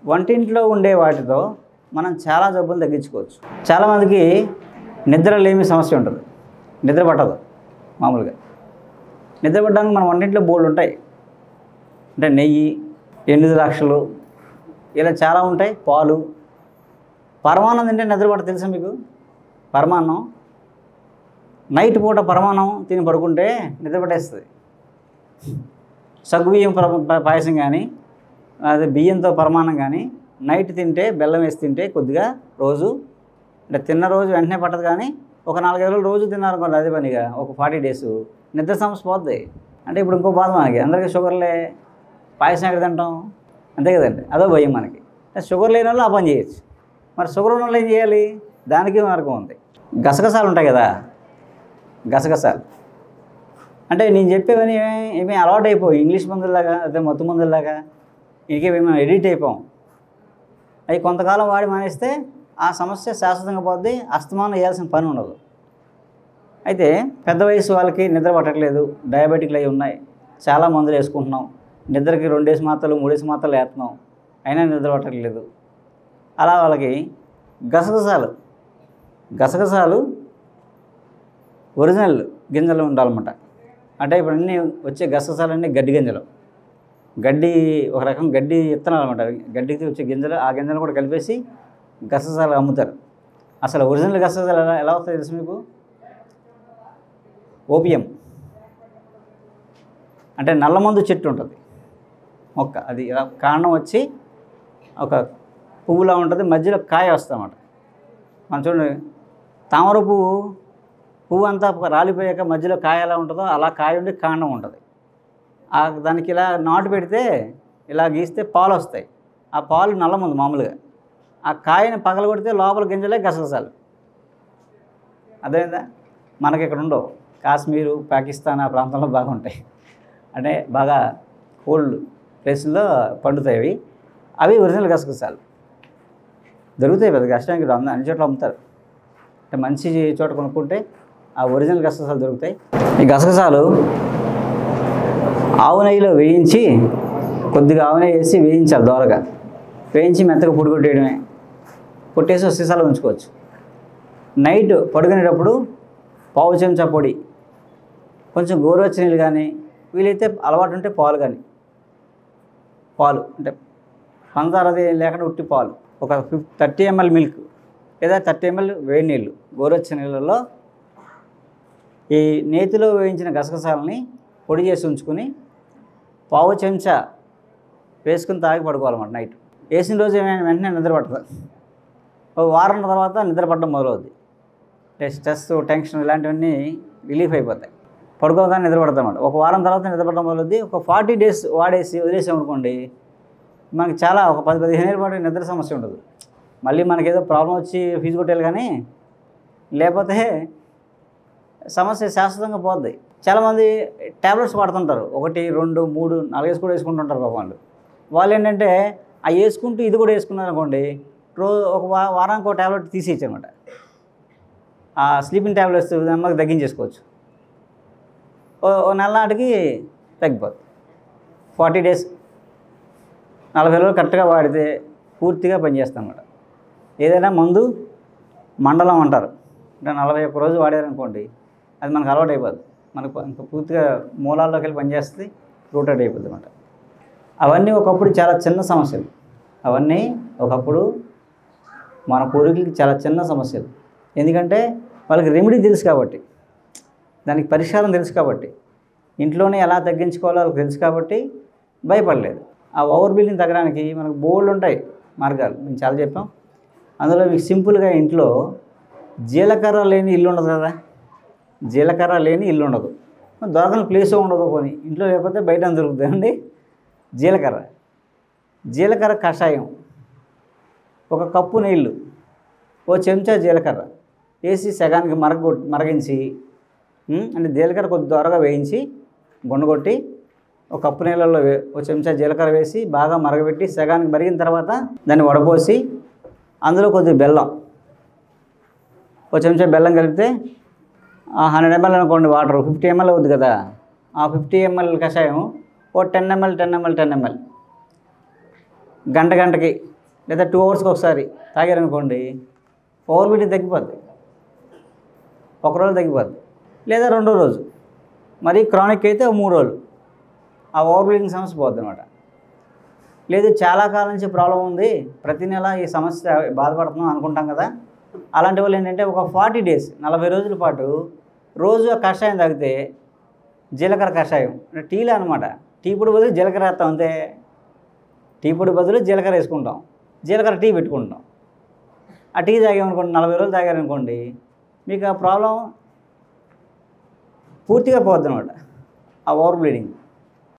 వంటింట్లో ఉండే వాటితో మనం చాలా జబ్బులు తగ్గించుకోవచ్చు చాలామందికి నిద్ర లేమి సమస్య ఉంటుంది నిద్ర పట్టదు మామూలుగా నిద్ర పట్టడానికి మన వంటింట్లో బోల్డ్ ఉంటాయి అంటే నెయ్యి ఎండు ద్రాక్షలు ఇలా చాలా ఉంటాయి పాలు పరమాన్నం తింటే నిద్ర పట్ట తెలుసా మీకు పరమాన్నం నైట్ పూట పరమాన్నం తిని పడుకుంటే నిద్ర పట్టేస్తుంది సగ్గుబియ్యం పర- ప- పాయసం కానీ అదే బియ్యంతో పరమాన్నం కానీ నైట్ తింటే బెల్లం వేసి తింటే కొద్దిగా రోజు అంటే తిన్న రోజు వెంటనే పట్టదు కానీ ఒక నాలుగైదు రోజులు రోజు తిన్నారనుకోండి అదే పనిగా ఒక ఫార్టీ డేస్ నిద్ర సమస్య పోద్ది అంటే ఇప్పుడు ఇంకో బాధ మనకి అందరికీ షుగర్లే పాయసం ఎక్కడ తింటాం అంతే కదండి అదో భయం మనకి షుగర్ లేని వాళ్ళు ఆ పని చేయొచ్చు మరి షుగర్ ఉన్న వాళ్ళు ఏం చేయాలి దానికి మార్గం ఉంది గసగసాలు ఉంటాయి కదా గసగసాలు అంటే నేను చెప్పేవని ఏమీ- ఏమీ అలవాటు అయిపోయి ఇంగ్లీష్ మందుల్లాగా అదే మత్తు మందుల్లాగా ఇంకేమేమో ఎడిట్ అయిపోం అవి కొంతకాలం వాడి మానేస్తే ఆ సమస్య శాశ్వతంగా పోద్ది అస్తమానం వేయాల్సిన పని ఉండదు అయితే పెద్ద వయసు వాళ్ళకి నిద్ర పట్టట్లేదు డయాబెటిక్లు అవి ఉన్నాయి చాలా మందులు వేసుకుంటున్నాం నిద్రకి రెండేసి మాత్రలు మూడేసి మాత్రలు వేస్తున్నాం అయినా నిద్ర పట్టట్లేదు అలా వాళ్ళకి గసగసాలు గసగసాలు ఒరిజినల్ గింజలు ఉండాలన్నమాట అంటే ఇప్పుడు అన్నీ వచ్చే గసగసాలన్నీ గడ్డి గింజలు గడ్డి ఒక రకం గడ్డి విత్తనాలు అనమాట గడ్డికి వచ్చే గింజలు ఆ గింజలు కూడా కలిపేసి గసగసాలు అమ్ముతారు అసలు ఒరిజినల్ గసగసాలు ఎలా ఎలా వస్తాయి తెలుసు మీకు ఓపియం అంటే నల్లమందు చెట్టు ఉంటుంది మొక్క అది ఇలా కాండం వచ్చి ఒక పువ్వులా ఉంటుంది మధ్యలో కాయ వస్తామన్నమాట మనం చూడండి తామర పువ్వు పువ్వు అంతా రాలిపోయాక మధ్యలో కాయ ఎలా ఉంటుందో అలా కాయ ఉండి కాండం ఉంటుంది ఆ దానికి ఇలా నాటు పెడితే ఇలా గీస్తే పాలు వస్తాయి ఆ పాలు నల్లముంది మామూలుగా ఆ కాయని పగలగొడితే లోపల గింజలే గసగసాలు అర్థమైందా మనకి ఇక్కడ ఉండవు కాశ్మీరు పాకిస్తాన్ ఆ ప్రాంతంలో బాగుంటాయి అంటే బాగా కోల్డ్ ప్లేసుల్లో పండుతాయి అవి అవి ఒరిజినల్ గసగసాలు దొరుకుతాయి పెద్ద కష్టానికి అంద అన్ని చోట్ల అమ్ముతారు అంటే మంచి చోట కొనుక్కుంటే ఆ ఒరిజినల్ గసగసాలు దొరుకుతాయి ఈ గసగసాలు ఆవు నెయ్యిలో వేయించి కొద్దిగా ఆవు నెయ్యి వేసి వేయించాలి దోరగా వేయించి మెత్తగా పొడి కొట్టేయడమే కొట్టేసి ఒక సీసాలో ఉంచుకోవచ్చు నైట్ పడుకునేటప్పుడు పావు చెంచా పొడి కొంచెం గోరువెచ్చ నీళ్ళు కానీ వీలైతే అలవాటు ఉంటే పాలు కానీ పాలు అంటే పంచదార అది లేకుండా ఉట్టి పాలు ఒక ఫిఫ్ థర్టీ ఎంఎల్ మిల్క్ లేదా థర్టీ ఎంఎల్ వేడి నీళ్ళు గోరువెచ్చ నీళ్ళలో ఈ నేతిలో వేయించిన గసగసాలని పొడి చేసి ఉంచుకుని పావు చెంచా వేసుకుని తాగి పడుకోవాలన్నమాట నైట్ వేసిన రోజు ఏమైనా వెంటనే నిద్ర పట్టదు ఒక వారం తర్వాత నిద్ర పట్టడం మొదలవుద్ది అంటే స్ట్రెస్ టెన్షన్ ఇలాంటివన్నీ రిలీఫ్ అయిపోతాయి పడుకోగానే నిద్ర పడతామన్నమాట ఒక వారం తర్వాత నిద్ర పడడం మొదలవుద్ది ఒక ఫార్టీ డేస్ వాడేసి వదిలేసాం అనుకోండి మనకి చాలా ఒక పది పదిహేను ఏళ్ళ పాటు నిద్ర సమస్య ఉండదు మళ్ళీ మనకి ఏదో ప్రాబ్లం వచ్చి ఫీజు కొట్టేయాలి కానీ లేకపోతే సమస్య శాశ్వతంగా పోద్ది చాలామంది ట్యాబ్లెట్స్ వాడుతుంటారు ఒకటి రెండు మూడు నాలుగేసి కూడా వేసుకుంటుంటారు పాపం వాళ్ళు వాళ్ళు ఏంటంటే ఆ వేసుకుంటూ ఇది కూడా వేసుకున్నారు అనుకోండి రోజు ఒక వా వారానికి ఒక ట్యాబ్లెట్ తీసేయచ్చు అనమాట ఆ స్లీపింగ్ ట్యాబ్లెట్స్ నెమ్మదిగా తగ్గించేసుకోవచ్చు ఓ ఓ నెల నాటికి తగ్గిపోతుంది ఫార్టీ డేస్ నలభై రోజులు కరెక్ట్గా వాడితే పూర్తిగా పనిచేస్తాం అన్నమాట ఏదైనా మందు మండలం అంటారు అంటే నలభై ఒక్క రోజు వాడారనుకోండి అది మనకు అలవాటు అయిపోద్ది మనకు ఇంకా పూర్తిగా మూలాల్లోకి వెళ్ళి పనిచేస్తుంది రూటెడ్ అయిపోద్ది అనమాట అవన్నీ ఒకప్పుడు చాలా చిన్న సమస్యలు అవన్నీ ఒకప్పుడు మన పూర్వీకులకి చాలా చిన్న సమస్యలు ఎందుకంటే వాళ్ళకి రెమెడీ తెలుసు కాబట్టి దానికి పరిష్కారం తెలుసు కాబట్టి ఇంట్లోనే ఎలా తగ్గించుకోవాలో వాళ్ళకి తెలుసు కాబట్టి భయపడలేదు ఆ ఓవర్ బిల్డింగ్ తగ్గడానికి మనకు బోల్డ్ ఉంటాయి మార్గాలు మేము చాలా చెప్పాం అందులో మీకు సింపుల్గా ఇంట్లో జీలకర్ర లేని ఇల్లు ఉండదు కదా జీలకర్ర లేని ఇల్లు ఉండదు దొరకని ప్లేస్ ఉండదు కొని ఇంట్లో లేకపోతే బయట దొరుకుతుంది అండి జీలకర్ర జీలకర్ర కషాయం ఒక కప్పు నీళ్ళు ఓ చెంచా జీలకర్ర వేసి సగానికి మరగ మరగించి ఉమ్, అంటే జీలకర్ర కొద్ది త్వరగా వేయించి గుండగొట్టి ఒక కప్పు నీళ్ళల్లో వే ఒక చెంచా జీలకర్ర వేసి బాగా మరగబెట్టి సగానికి మరిగిన తర్వాత దాన్ని వడపోసి అందులో కొద్దిగా బెల్లం ఒక చెంచా బెల్లం కలిపితే హండ్రెడ్ ఎంఎల్ అనుకోండి వాటర్ ఫిఫ్టీ ఎంఎల్ అవుద్ది కదా ఆ ఫిఫ్టీ ఎంఎల్ కషాయం ఓ ten ML ten ML ten ML గంట గంటకి లేదా టూ అవర్స్కి ఒకసారి తాగారనుకోండి ఓవర్ బ్లీడింగ్ తగ్గిపోద్ది ఒక రోజు తగ్గిపోద్ది లేదా రెండో రోజు మరి క్రానిక్ అయితే ఒక మూడు రోజులు ఆ ఓవర్ బ్లీడింగ్ సమస్య పోద్ది అనమాట లేదు చాలా కాలం నుంచి ప్రాబ్లం ఉంది ప్రతి నెల ఈ సమస్య బాధపడుతున్నాం అనుకుంటాం కదా అలాంటి వాళ్ళు ఏంటంటే ఒక ఫార్టీ డేస్ నలభై రోజుల పాటు రోజు ఆ కషాయం తాగితే జీలకర్ర కషాయం అంటే టీలే అనమాట టీ పొడి బదులు జీలకర్ర వేస్తాం అంతే టీ పొడి బదులు జీలకర్ర వేసుకుంటాం జీలకర్ర టీ పెట్టుకుంటాం ఆ టీ తాగామనుకోండి నలభై రోజులు తాగారనుకోండి మీకు ఆ ప్రాబ్లం పూర్తిగా పోద్ది అనమాట ఆ ఓవర్ బ్లీడింగ్